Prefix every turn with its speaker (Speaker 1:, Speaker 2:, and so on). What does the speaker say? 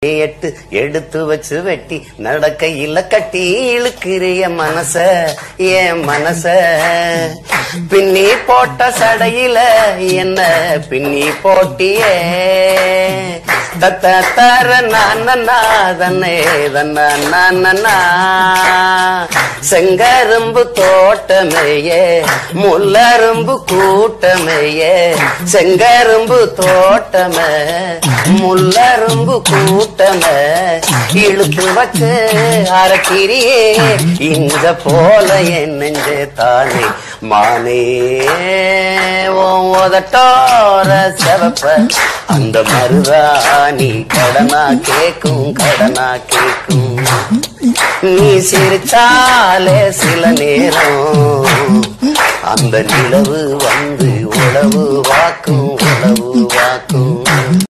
Speaker 1: எட்டு எடுத்து வச்சு வெட்டி நடக்கையில கட்டி இழுக்கிறிய மனச என் மனச பின்னி போட்ட சடையில என்ன பின்னி போட்டியே தத்த தர நானண்ணா தன்னே தன்னா நானண்ணா செங்கரும்பு தோட்டமேயே முள்ளரும்பு கூட்டமேயே செங்கரும்பு தோட்டமே முள்ளரும்பு கூட்டமே இழுத்து வச்சு அரைக்கிறியே இங்க போல என் நெஞ்சு தானே மானே உன் உதட்டோர செவப்ப அந்த மருதாணி கடனா கேக்கும் கடனா கேக்கும் நீ சிரிச்சாலே சில நேரம் அந்த நிலவு வந்து உழவு வாக்கும் உழவு வாக்கும்